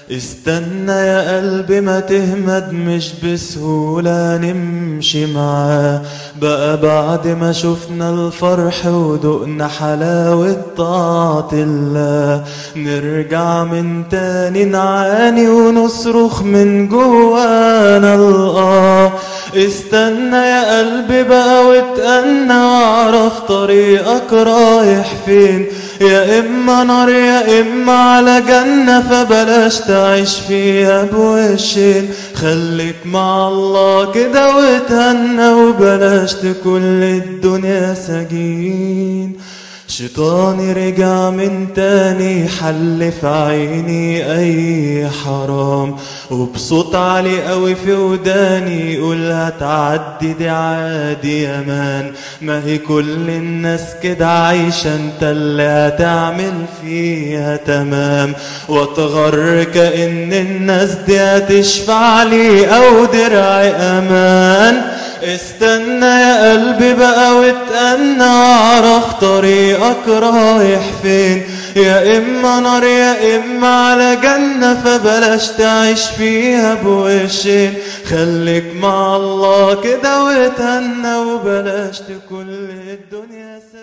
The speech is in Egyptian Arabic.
استنى يا قلبي ما تهمد مش بسهولة نمشي معاه بقى بعد ما شفنا الفرح ودقنا حلاوة طاعة الله نرجع من تاني نعاني ونصرخ من جوانا الآه استنى يا قلبي بقى واتأنى واعرف طريقك رايح فين يا إما نار يا إما على جنة فبلاش تعيش فيها بوشين خليك مع الله كده وتهنى وبلاش تكون للدنيا سجين شيطاني رجع من تاني حل في عيني اي حرام وبصوت عالي قوي في وداني يقول هتعدي دي عادي يا مان ما هي كل الناس كده عايشة انت اللي هتعمل فيها تمام واتغر كأن الناس دي هتشفع لي او درع امان استنى يا قلبي بقى واتأنى اعرف طريقك رايح فين يا اما نار يا اما على جنة فبلاش تعيش فيها بوشين خليك مع الله كده وتهنى وبلاش تكون الدنيا سنة